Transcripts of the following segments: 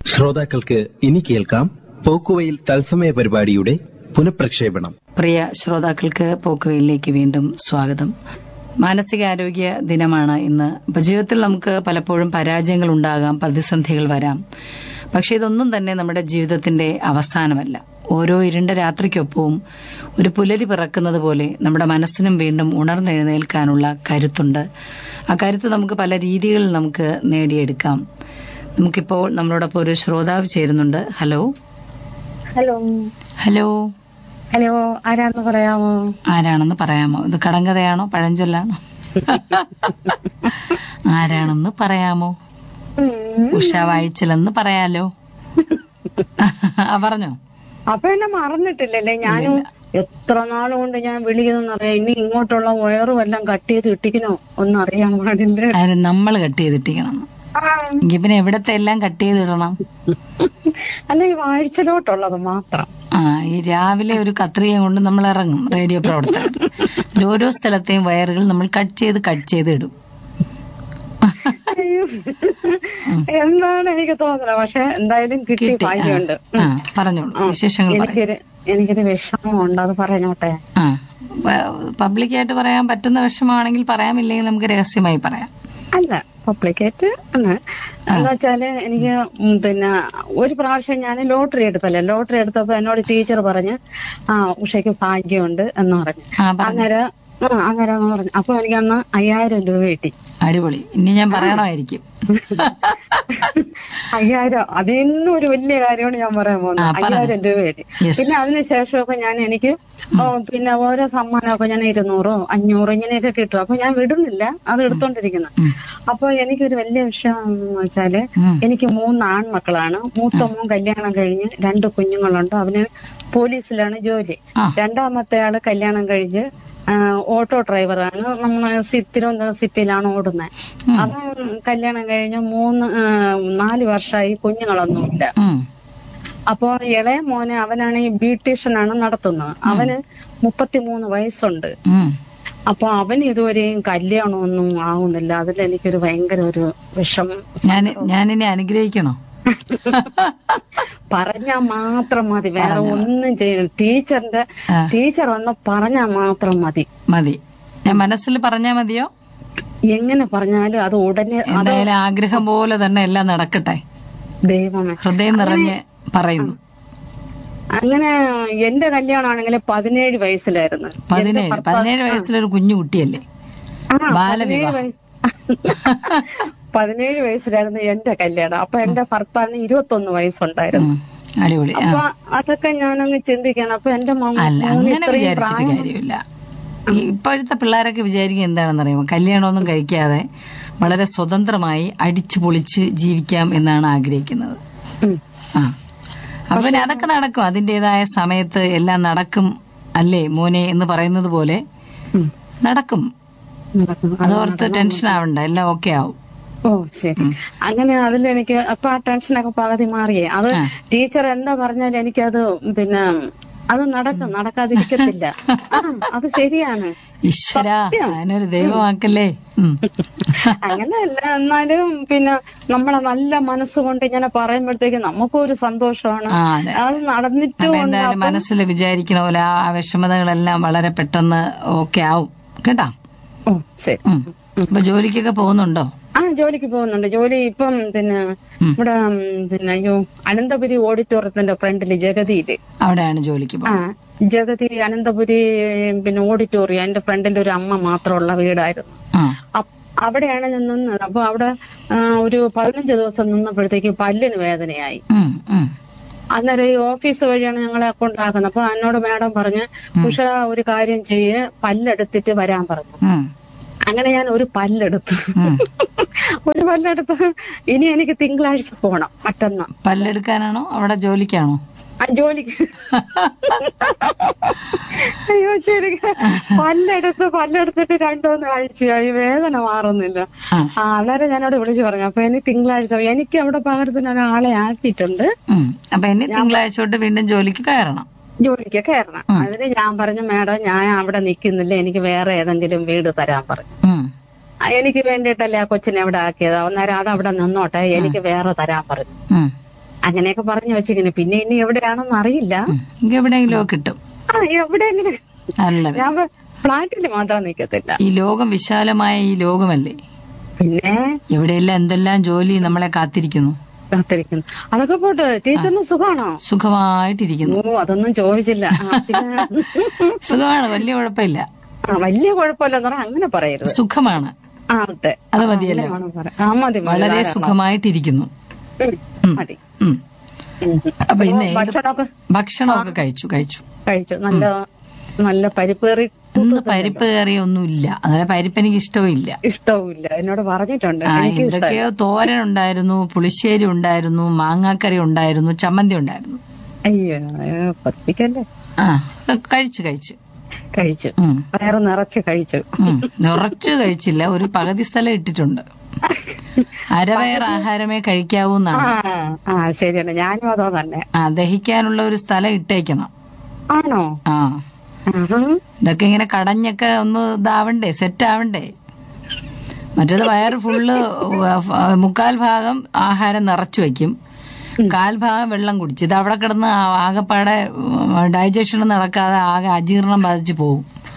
ശ്രോതാക്കൾക്ക് ഇനി കേൾക്കാം പോക്കുവയിൽ തത്സമയ പരിപാടിയുടെ പുനഃപ്രക്ഷേപണം പ്രിയ ശ്രോതാക്കൾക്ക് പോക്കുവയിലേക്ക് വീണ്ടും സ്വാഗതം മാനസികാരോഗ്യ ദിനമാണ് ഇന്ന് ഇപ്പൊ ജീവിതത്തിൽ നമുക്ക് പലപ്പോഴും പരാജയങ്ങൾ ഉണ്ടാകാം പ്രതിസന്ധികൾ വരാം പക്ഷെ ഇതൊന്നും തന്നെ നമ്മുടെ ജീവിതത്തിന്റെ അവസാനമല്ല ഓരോ ഇരുണ്ട രാത്രിക്കൊപ്പവും ഒരു പുലരി പിറക്കുന്നത് പോലെ നമ്മുടെ മനസ്സിനും വീണ്ടും ഉണർന്നെഴുന്നേൽക്കാനുള്ള കരുത്തുണ്ട് ആ കരുത്ത് നമുക്ക് പല രീതികളിൽ നമുക്ക് നേടിയെടുക്കാം നമുക്കിപ്പോൾ നമ്മളോടൊപ്പം ഒരു ശ്രോതാവ് ചേരുന്നുണ്ട് ഹലോ ഹലോ ഹലോ ഹലോ ആരാന്ന് പറയാമോ ആരാണെന്ന് പറയാമോ ഇത് കടങ്കഥയാണോ പഴഞ്ചൊല്ലാണോ ആരാണെന്ന് പറയാമോ ഉം. ഉഷ വായിച്ചില്ലെന്ന് പറയാലോ ആ പറഞ്ഞോ അപ്പൊ എന്നെ മറന്നിട്ടില്ലല്ലേ ഞാനും എത്ര നാൾ കൊണ്ട് ഞാൻ വിളിക്കുന്നറിയാം ഇനി ഇങ്ങോട്ടുള്ള വയറും എല്ലാം കട്ട് ചെയ്ത് ഇട്ടിക്കണോ ഒന്നും അറിയാൻ പാടില്ല ആരും നമ്മൾ കട്ട് ചെയ്തിട്ടിക്കണം ആ, എങ്കിൽ പിന്നെ എവിടത്തെ എല്ലാം കട്ട് ചെയ്തിടണം അല്ല ഈ വാഴ്ചലോട്ടുള്ളത് മാത്രം ആ ഈ രാവിലെ ഒരു കത്രിക കൊണ്ട് നമ്മൾ ഇറങ്ങും റേഡിയോ പ്രവർത്തകർ ഇതിൽ ഓരോ സ്ഥലത്തെയും വയറുകൾ നമ്മൾ കട്ട് ചെയ്ത് കട്ട് ചെയ്ത് ഇടും അയ്യോ. എന്താണ് എനിക്ക് തോന്നുന്നത് പക്ഷെ എന്തായാലും കിട്ടി കിട്ടി ആ. ഭാഗ്യമുണ്ട് ആ പറഞ്ഞോളൂ വിശേഷങ്ങൾ പറയും എനിക്കൊരു എനിക്കൊരു വിഷമമുണ്ട് അത് പറഞ്ഞോട്ടെ ആ പബ്ലിക്കായിട്ട് പറയാൻ പറ്റുന്ന വിഷമമാണെങ്കിൽ പറയാമില്ലെങ്കിൽ നമുക്ക് രഹസ്യമായി പറയാം അല്ല പബ്ലിക്കേറ്റ് എന്ന് എന്ന് വെച്ചാല് എനിക്ക് ഉം പിന്നെ ഒരു പ്രാവശ്യം ഞാൻ ലോട്ടറി എടുത്തല്ലേ ലോട്ടറി എടുത്തപ്പോ എന്നോട് ടീച്ചർ പറഞ്ഞ് ആ ഉഷയ്ക്ക് ഭാഗ്യമുണ്ട് എന്ന് പറഞ്ഞു ആ പറഞ്ഞു അന്നേരം ആ അന്നേരം എന്ന് പറഞ്ഞു അപ്പൊ എനിക്ക് അന്ന് അയ്യായിരം രൂപ കിട്ടി അടിപൊളി ഇനി ഞാൻ പറയണമായിരിക്കും അയ്യായിരം അതിന്നും ഒരു വലിയ കാര്യമാണ് ഞാൻ പറയാൻ പോകുന്നത് ആ, പറ. അയ്യായിരം രൂപ കിട്ടി Yes. പിന്നെ അതിനുശേഷമൊക്കെ ഞാൻ എനിക്ക് ഓ, പിന്നെ ഓരോ സമ്മാനമൊക്കെ ഞാൻ ഇരുന്നൂറോ അഞ്ഞൂറോ ഇങ്ങനെയൊക്കെ കിട്ടും അപ്പൊ ഞാൻ വിടുന്നില്ല അത് എടുത്തോണ്ടിരിക്കുന്നു ഉം. അപ്പൊ എനിക്കൊരു വലിയ വിഷയം എന്ന് വെച്ചാല് ഉം. എനിക്ക് മൂന്ന് ആൺമക്കളാണ് മൂത്ത മോൻ കല്യാണം കഴിഞ്ഞ് രണ്ട് കുഞ്ഞുങ്ങളുണ്ട് അവന് പോലീസിലാണ് ജോലി ആ. രണ്ടാമത്തെ ആള് കല്യാണം കഴിച്ച് ആ, ഓട്ടോ ഡ്രൈവറാണ് നമ്മൾ തിരുവനന്തപുരം സിറ്റിയിലാണ് ഓടുന്നത് ഉം. അവൻ കല്യാണം കഴിഞ്ഞ് മൂന്ന് ആ, നാല് വർഷമായി കുഞ്ഞുങ്ങളൊന്നുമില്ല ഉം. അപ്പൊ ഇളയ മോനെ അവനാണ് ഈ ബ്യൂട്ടീഷ്യനാണ് നടത്തുന്നത് അവന് മുപ്പത്തിമൂന്ന് വയസ്സുണ്ട് ഉം. അപ്പൊ അവൻ ഇതുവരെയും കല്യാണമൊന്നും ആവുന്നില്ല അതിൽ എനിക്കൊരു ഭയങ്കര ഒരു വിഷമം ഞാൻ ഞാനിനി അനുഗ്രഹിക്കണോ പറഞ്ഞാ മാത്രം മതി വേറെ ഒന്നും ചെയ്യണം ടീച്ചറിന്റെ ആ. ടീച്ചർ ഒന്ന് പറഞ്ഞാ മാത്രം മതി മതി ഞാൻ മനസ്സിൽ പറഞ്ഞാ മതിയോ എങ്ങനെ പറഞ്ഞാലും അത് ഉടനെ അത് എന്തായാലും ആഗ്രഹം പോലെ തന്നെ എല്ലാം നടക്കട്ടെ ദൈവമേ ഹൃദയം നിറഞ്ഞ് പറയുന്നു അങ്ങനെ എന്റെ കല്യാണമാണെങ്കിൽ പതിനേഴ് വയസ്സിലായിരുന്നു പതിനേഴ് പതിനേഴ് വയസ്സിലൊരു കുഞ്ഞു കുട്ടിയല്ലേ ആ, ബാലവിവാഹം. പതിനേഴ് വയ- പതിനേഴ് വയസ്സിലായിരുന്നു എന്റെ കല്യാണം അപ്പൊ എന്റെ ഭർത്താവിന് ഇരുപത്തൊന്ന് വയസ്സുണ്ടായിരുന്നു ഉം. അടിപൊളി ആ അപ്പൊ അതൊക്കെ ഞാനങ്ങ് ചിന്തിക്കണം അപ്പൊ എന്റെ മോ- അല്ല മോന് അങ്ങനെ ഇത്രയും വിചാരിച്ചിട്ട് പ്രായം കാര്യമില്ല ഈ ഇപ്പോഴത്തെ പിള്ളേരൊക്കെ വിചാരിക്കുക എന്താണെന്ന് അറിയുമോ കല്യാണമൊന്നും കഴിക്കാതെ വളരെ സ്വതന്ത്രമായി അടിച്ചു പൊളിച്ച് ജീവിക്കാം എന്നാണ് ആഗ്രഹിക്കുന്നത് ഉം. ആ അപ്പൊ പിന്നെ അതൊക്കെ നടക്കും അതിന്റേതായ സമയത്ത് എല്ലാം നടക്കും അല്ലേ മോനെ എന്ന് പറയുന്നത് പോലെ ഉം. നടക്കും നടക്കും. അതോർത്ത് ടെൻഷൻ ആവണ്ട എല്ലാം ഓക്കെ ആവും ഓ ശരി അങ്ങനെ അതിൽ എനിക്ക് അപ്പൊ ആ ടെൻഷനൊക്കെ പകുതി മാറിയേ അത് ആ. ടീച്ചർ എന്താ പറഞ്ഞാൽ എനിക്കത് പിന്നെ അത് നടക്കും നടക്കാതിരിക്കത്തില്ല ആ അത് ശരിയാണ് ഈശ്വര അതിനൊരു ദൈവമാക്കല്ലേ ഉം. അങ്ങനെയല്ല എന്നാലും പിന്നെ നമ്മളെ നല്ല മനസ്സുകൊണ്ട് ഇങ്ങനെ പറയുമ്പോഴത്തേക്ക് നമുക്കും ഒരു സന്തോഷമാണ് ആ അതെ അത് നടന്നിട്ടും അപ്പൊ ഉണ്ട്. എന്തായാലും മനസ്സിൽ വിചാരിക്കണ പോലെ ആ ആ വിഷമതകളെല്ലാം വളരെ പെട്ടെന്ന് ഓക്കെ ആവും കേട്ടാ ഓ ശരി ഉം. അപ്പൊ ജോലിക്കൊക്കെ പോകുന്നുണ്ടോ ആ ജോലിക്ക് പോകുന്നുണ്ട് ജോലി ഇപ്പം പിന്നെ ഉം. ഇവിടെ ഉം, പിന്നെ അയ്യോ അനന്തപുരി ഓഡിറ്റോറിയത്തിന്റെ ഫ്രണ്ടില് ജഗതിയില് അവിടെയാണ് ജോലിക്ക് ആ പോകുന്നത് ജഗതി അനന്തപുരി പിന്നെ ഓഡിറ്റോറിയം അതിന്റെ ഫ്രണ്ടിൽ ഒരു അമ്മ മാത്രമുള്ള വീടായിരുന്നു ആ അപ്- അവിടെയാണ് ഞാൻ നിന്നത് അപ്പൊ അവിടെ ആ, ഒരു പതിനഞ്ച് ദിവസം നിന്നപ്പോഴത്തേക്ക് പല്ലിന് വേദനയായി ഉം, ഉം. അന്നേരം ഈ ഓഫീസ് വഴിയാണ് ഞങ്ങളെ കൊണ്ടാക്കുന്നത് അപ്പൊ എന്നോട് മാഡം പറഞ്ഞ് ഉഷ ഒരു കാര്യം ചെയ്യ് പല്ലെടുത്തിട്ട് വരാൻ പറഞ്ഞു ഉം, അങ്ങനെ ഞാൻ ഒരു പല്ലെടുത്തു ഉം. ഒരു പല്ലെടുത്ത് ഇനി എനിക്ക് തിങ്കളാഴ്ച പോണം മറ്റന്നാ പല്ലെടുക്കാനാണോ അവിടെ ജോലിക്കാണോ ആ ജോലിക്ക് അയ്യോ ശരി പല്ലെടുത്ത് പല്ലെടുത്തിട്ട് രണ്ടുമൂന്ന് ആഴ്ചയായി വേദന മാറുന്നില്ല ആ. ആ അന്നേരം ഞാനവിടെ വിളിച്ചു പറഞ്ഞു അപ്പൊ ഇനി തിങ്കളാഴ്ച എനിക്ക് അവിടെ പകരത്തിന് ഒരാളെ ആക്കിയിട്ടുണ്ട് ഉം. അപ്പൊ ഇനി തിങ്കളാഴ്ച തൊട്ട് വീണ്ടും ജോലിക്ക് കയറണം ജോലിക്ക് കയറണം അതിന് ഞാൻ പറഞ്ഞു മാഡം ഞാൻ അവിടെ നിൽക്കുന്നില്ല എനിക്ക് വേറെ ഏതെങ്കിലും വീട് തരാൻ പറഞ്ഞു ഉം. ആ, എനിക്ക് വേണ്ടിയിട്ടല്ലേ ആ കൊച്ചിനെ അവിടെ ആക്കിയത് അന്നേരം അത് അവിടെ നിന്നോട്ടെ എനിക്ക് വേറെ തരാൻ പറഞ്ഞു ഉം. അങ്ങനെയൊക്കെ പറഞ്ഞു വെച്ചിങ്ങനെ പിന്നെ ഇനി എവിടെയാണെന്ന് അറിയില്ല ഉം. എനിക്ക് എവിടെയെങ്കിലും കിട്ടും ആ എവിടെയെങ്കിലും നല്ല ഞാൻ ഫ്ലാറ്റിൽ മാത്രം നിക്കത്തില്ല ഈ ലോകം വിശാലമായ ഈ ലോകമല്ലേ പിന്നെ എവിടെയെല്ലാം എന്തെല്ലാം ജോലി നമ്മളെ കാത്തിരിക്കുന്നു കാത്തിരിക്കുന്നു അതൊക്കെ പോട്ട് ടീച്ചറിന് സുഖമാണോ സുഖമായിട്ടിരിക്കുന്നു ഓ അതൊന്നും ചോദിച്ചില്ല ആ, പിന്നെ സുഖമാണ് വലിയ കുഴപ്പമില്ല ആ വലിയ കുഴപ്പമില്ലെന്ന് പറഞ്ഞാൽ അങ്ങനെ പറയരുത് സുഖമാണ് ആ അതെ അത് ആ, മതിയല്ലോ. അങ്ങനെ വേണം പറയാൻ. ആ മതി മതി, വളരെ ധാരാളം. സുഖമായിട്ടിരിക്കുന്നു ഉം, ഉം. മതി ഉം. ഉം. അപ്പൊ ഇന്ന് ഏത് ഭക്ഷണമൊക്കെ ഭക്ഷണമൊക്കെ കഴിച്ചു കഴിച്ചു കഴിച്ചു നല്ല നല്ല പരിപ്പ് കറി ഇന്ന് പരിപ്പ് കറി ഒന്നുമില്ല അതായത് പരിപ്പ് എനിക്ക് ഇഷ്ടമില്ല ഇഷ്ടവുമില്ല എന്നോട് പറഞ്ഞിട്ടുണ്ട് ആ എനിക്ക് എന്തൊക്കെയോ തോരൻ ഉണ്ടായിരുന്നു പുളിശ്ശേരി ഉണ്ടായിരുന്നു മാങ്ങാക്കറി ഉണ്ടായിരുന്നു ചമ്മന്തി ഉണ്ടായിരുന്നു അയ്യോ അയ്യോ, പതിപ്പിക്കല്ലേ ആ അതൊക്കെ കഴിച്ചു കഴിച്ചു കഴിച്ചു ഉം. വയറ് നിറച്ച് കഴിച്ചു ഉം. നിറച്ചു കഴിച്ചില്ല ഒരു പകുതി സ്ഥലം ഇട്ടിട്ടുണ്ട് അരവയർ ആഹാരമേ കഴിക്കാവൂ ആ എന്നാണ് ആ ശരിയാണ് ഞാനും അതോ തന്നെ ആ ദഹിക്കാനുള്ള ഒരു സ്ഥലം ഇട്ടേക്കണം ആണോ ആ ആഹാ. ഇതൊക്കെ ഇങ്ങനെ കടഞ്ഞൊക്കെ ഒന്ന് ഇതാവണ്ടേ സെറ്റ് ആവണ്ടേ മറ്റേത് വയറ് ഫുള്ള് വ- മുക്കാൽ ഭാഗം ആഹാരം നിറച്ചു വെക്കും കാൽ ഭാഗം വെള്ളം കുടിച്ച് ഇത് അവിടെ കിടന്ന് ആ- ആകെപ്പാടെ ഡൈജഷൻ നടക്കാതെ ആകെ അജീർണം ബാധിച്ചു പോകും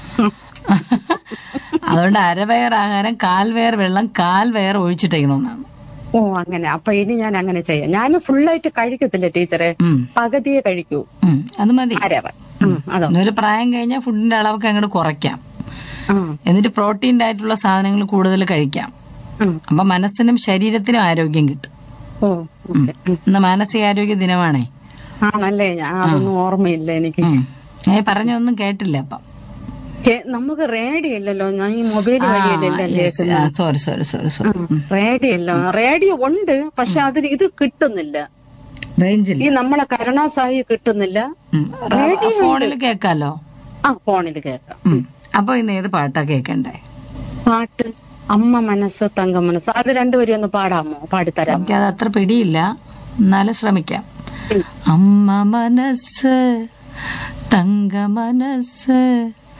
അതുകൊണ്ട് അരവയർ ആഹാരം കാൽ വയർ വെള്ളം കാൽ വയർ ഒഴിച്ചിട്ടേക്കണമെന്നാണ് ഓ അങ്ങനെ അപ്പൊ ഇനി ഞാൻ അങ്ങനെ ചെയ്യാം ഞാൻ ഫുള്ളായിട്ട് കഴിക്കത്തില്ല ടീച്ചറെ ഉം പകുതിയെ കഴിക്കൂ ഉം അത് മതി അരവ ഉം, അതോ ഒരു പ്രായം കഴിഞ്ഞാൽ ഫുഡിന്റെ അളവൊക്കെ അങ്ങോട്ട് കുറയ്ക്കാം ആ എന്നിട്ട് പ്രോട്ടീൻ്റെ ആയിട്ടുള്ള സാധനങ്ങൾ കൂടുതൽ കഴിക്കാം ഉം. അപ്പൊ മനസ്സിനും ശരീരത്തിനും ആരോഗ്യം കിട്ടും ഓ ഉം. ഓക്കെ. ഉം. ഇന്ന് മാനസികാരോഗ്യ ദിനമാണേ ആണല്ലേ ഞാൻ അതൊന്നും ഓർമ്മയില്ല എനിക്ക് ഉം. ഞാൻ പറഞ്ഞൊന്നും കേട്ടില്ല അപ്പം കേ- നമുക്ക് റേഡിയോ ഇല്ലല്ലോ ഞാൻ ഈ മൊബൈൽ വഴിയല്ലേ കേൾക്കുന്നത് sorry sorry sorry sorry radio ഇല്ല റേഡിയോ ഉണ്ട് പക്ഷെ അതിന് ഇത് കിട്ടുന്നില്ല റേഞ്ചില്ല ഈ നമ്മളെ കരുണാസായി കിട്ടുന്നില്ല ഫോണിൽ കേക്കാലോ ആ ഫോണിൽ കേൾക്കാം ഉം. അപ്പൊ ഇന്ന് ഏത് പാട്ടാ കേക്കണ്ടേ പാട്ട് അമ്മ മനസ്സ് തങ്ക മനസ്സ് അത് രണ്ടുപേരും ഒന്ന് പാടാമോ പാടിത്തരാമോ എനിക്കത് അത്ര പിടിയില്ല എന്നാലും ശ്രമിക്കാം ഉം. അമ്മ മനസ്സ് തങ്ക മനസ്സ്